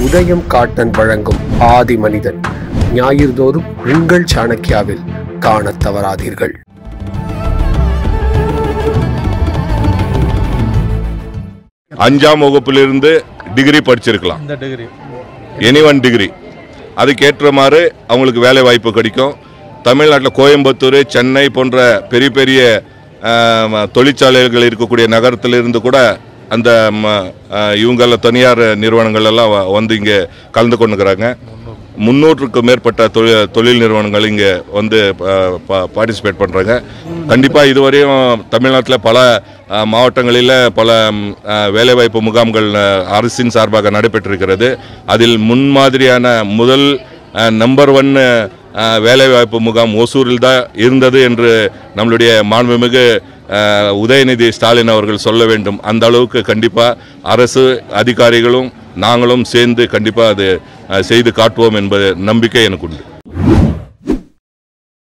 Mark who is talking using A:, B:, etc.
A: உதயம் காட்டன் வழங்கும் ஆதி மனிதன் ஞாயிறுதோறும் உங்கள் சாணக்கியாவில் காணத் தவறாதீர்கள்
B: அஞ்சாம் வகுப்பிலிருந்து டிகிரி படிச்சிருக்கலாம்
C: இந்த டிகிரி
B: எனி ஒன் டிகிரி அதுக்கேற்ற மாதிரி அவங்களுக்கு வேலை வாய்ப்பு கிடைக்கும் தமிழ்நாட்டில் கோயம்புத்தூர் சென்னை போன்ற பெரிய பெரிய ஆம், தொழிற்சாலைகள் இருக்கக்கூடிய நகரத்திலிருந்து கூட அந்த ம, ஆ, இவங்கள தனியார் நிறுவனங்கள் எல்லாம் வ- வந்து இங்கே கலந்து கொண்டுக்கிறாங்க முன்னூற்றுக்கும் மேற்பட்ட தொழில் தொழில் நிறுவனங்கள் இங்கே வந்து பார்ட்டிசிபேட் பண்ணுறாங்க கண்டிப்பாக இதுவரையும் தமிழ்நாட்டில் பல ஆ, மாவட்டங்களில் பல ம், ஆ, வேலைவாய்ப்பு முகாம்கள் ஆ, அரசின் சார்பாக நடைபெற்றிருக்கிறது அதில் முன்மாதிரியான முதல் நம்பர் ஒன் வேலைவாய்ப்பு முகாம் ஓசூரில் தான் இருந்தது என்று நம்மளுடைய மாண்புமிகு ஆ, உதயநிதி ஸ்டாலின் அவர்கள் சொல்ல வேண்டும் அந்த அளவுக்கு கண்டிப்பாக அரசு அதிகாரிகளும் நாங்களும் சேர்ந்து கண்டிப்பாக அது ஆ, செய்து காட்டுவோம் என்பது நம்பிக்கை எனக்கு உண்டு